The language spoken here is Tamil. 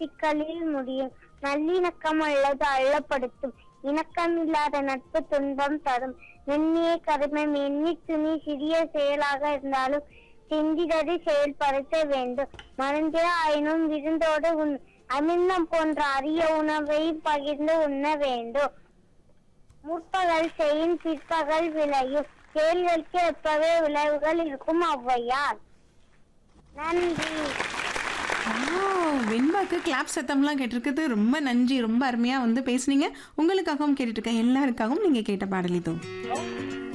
சிக்கலில் முடியும் நல்லிணக்கம் அல்லது அள்ளப்படுத்தும் இணக்கமில்லாத நட்பு துன்பம் தரும் எண்ணிய கருமம் எண்ணி துணி சிறிய செயலாக இருந்தாலும் சிந்திதது செயல்படுத்த வேண்டும் மருந்தே ஆயினும் விருந்தோடு உண் அமிர்தம் போன்ற அரிய உணவை பகிர்ந்து உண்ண வேண்டும் முற்பகல் செய்யும் பிற்பகல் விளையும் செயல்களுக்கு எப்பவே விளைவுகள் இருக்கும் ஔவையார் நன்றி வெண்பாக்கு கிளாப் சத்தம்லாம் கேட்டிருக்குது ரொம்ப நன்றி ரொம்ப அருமையாக வந்து பேசுனீங்க உங்களுக்காகவும் கேட்டுட்டு இருக்க எல்லாருக்காகவும் நீங்கள் கேட்ட பாடலிதோ